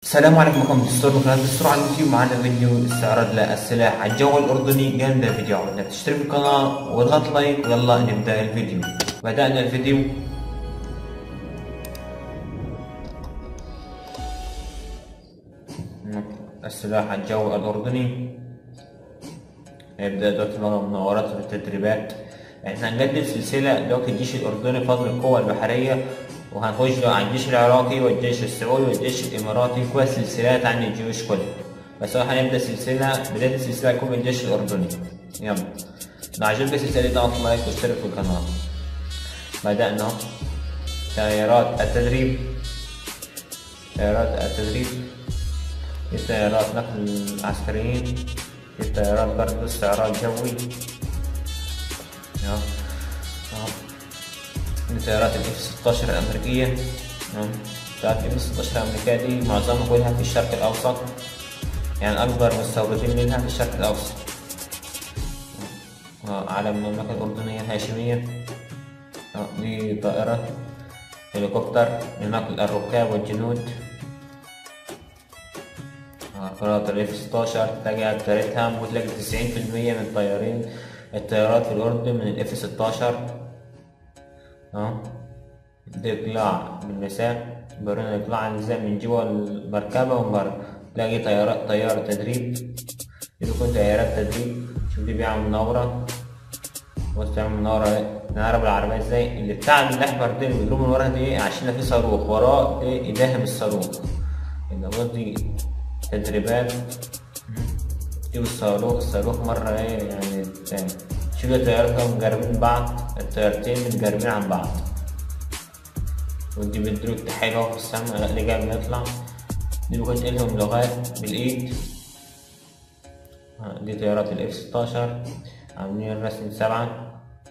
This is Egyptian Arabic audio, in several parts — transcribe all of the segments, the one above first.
السلام عليكم معكم دستور من قناة دستور على اليوتيوب معنا فيديو استعراض للسلاح على الجو الأردني جنب الفيديو عودنا تشترك في القناة واضغط لايك ويلا نبدأ الفيديو بدأنا الفيديو السلاح على الجو الأردني يبدأ دلوقتي مناورات والتدريبات احنا هنجدد سلسلة دلوقتي الجيش الأردني فضل القوة البحرية وهنخش على الجيش العراقي والجيش السعودي والجيش الإماراتي كلها سلسلات عن الجيوش كلها بس هو هنبدأ سلسلة بداية السلسلة هيكون من الجيش الأردني يلا لو عجبك السلسلة دي اضغط لايك واشترك في القناة بدأنا تغييرات التدريب تغييرات التدريب الطيارات نقل العسكريين الطيارات برضه استعراض جوي الطيارات الاف 16 الامريكية طيارات الاف 16 الامريكية دي معظمها كلها في الشرق الاوسط يعني اكبر مستوردين منها في الشرق الاوسط علم المملكة الأردنية الهاشمية دي طائرة هليكوبتر لنقل الركاب والجنود قناة الاف 16 تلاقي أكترتها وتلاقي تسعين في المية من الطيارين الطيارات في الأردن من الاف 16 اه دي إقلاع بالنساء برونا إقلاع النساء من جوا المركبة ومن برا تلاقي طيارات طيارة تدريب دي بيكون طيارات تدريب شوف دي بيعمل مناورة بص بيعمل مناورة نعرف العربية ازاي اللي بتاع الأحمر ده اللي بيضربه من ورا دي عشان في صاروخ وراه ايه يداهم الصاروخ اللي دي تدريبات شوف الصاروخ الصاروخ مرة ايه يعني التاني شوف الطيارات مجربين بعض الطيارتين متجربين عن بعض ودي بتدرك تحيل في السما لا اللي جاي بيطلع دي بيكون إلهم لغات بالإيد دي طيارات الاف 16 عاملين رسم سبعة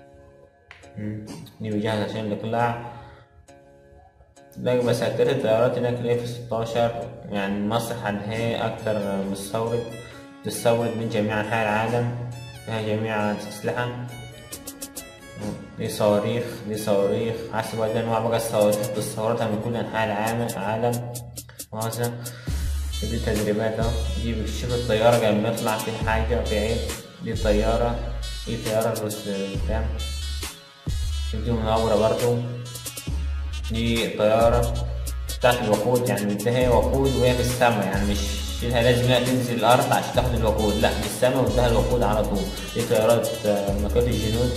دي بيجهز عشان الإقلاع باقي بس أكتر الطيارات هناك الاف 16 يعني مصر هي أكتر مستورد تستورد من جميع أنحاء العالم فيها جميع الأسلحة دي صواريخ دي صواريخ حسب بقى أنواع بقى الصواريخ بتستوردها من كل أنحاء العالم العالم وهذا دي تدريبات اهو دي بتشوف الطيارة قبل ما يطلع في حاجة في عيب دي طيارة دي طيارة بس بتاع دي منورة برضو دي طيارة بتاعت الوقود يعني بدها وقود وهي في السما يعني مش شيلها لازم هي تنزل الأرض عشان تاخد الوقود لا من السما وادها الوقود على طول دي طيارات مكات الجنود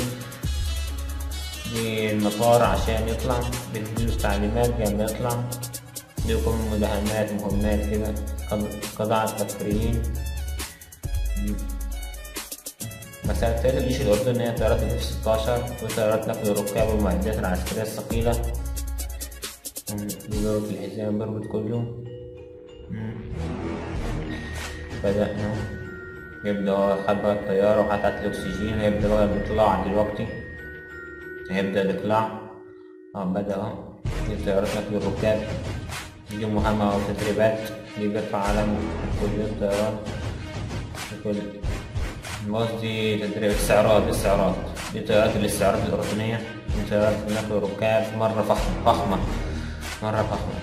دي المطار عشان يطلع بتديله تعليمات قبل ما يطلع دي يكون مداهمات مهمات كده قضاء على التكفيريين مسألة تالت الجيش الأردني هي طيارات الاف 16 وطيارات نقل الركاب والمعدات العسكرية الثقيلة دي بربط الحزام بربط كله بدأنا يبدأ خد بقى الطيارة وحطت الأكسجين هيبدأ بقى الإطلاع دلوقتي هيبدأ الإقلاع اه بدأ اهو دي طيارات نقل الركاب دي مهمة وتدريبات دي بيرفع علم كل الطيران كل دي تدريب استعراض استعراض دي طيارات الاستعراض الأردنية دي طيارات نقل الركاب مرة فخمة فخمة مرة فخمة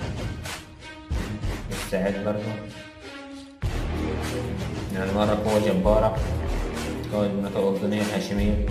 استعد برضو يعني مرة قوة جبارة قوة المملكة الأردنية الهاشمية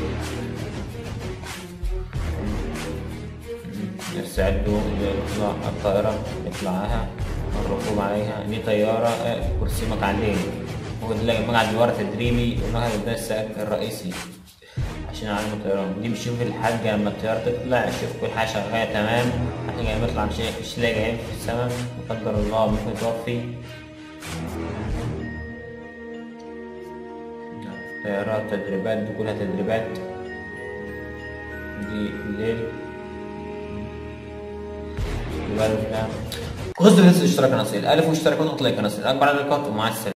يستعدوا لإطلاع الطائرة إطلاعها الركوب عليها دي طيارة كرسي مقعدين وتلاقي مقعد ورا تدريبي والمقعد ده السائق الرئيسي عشان يعلم الطيران دي بتشوف الحاجة لما الطيارة تطلع تشوف كل حاجة شغالة تمام حاجة لما يطلع مش مش لاقي عيب في السماء لا قدر الله ممكن يتوفي طيارات تدريبات دي كلها تدريبات دي الليل خذ الاشتراك الاشتراك الألف واشترك ونطلق القناة الأكبر على القناة ومع السلامة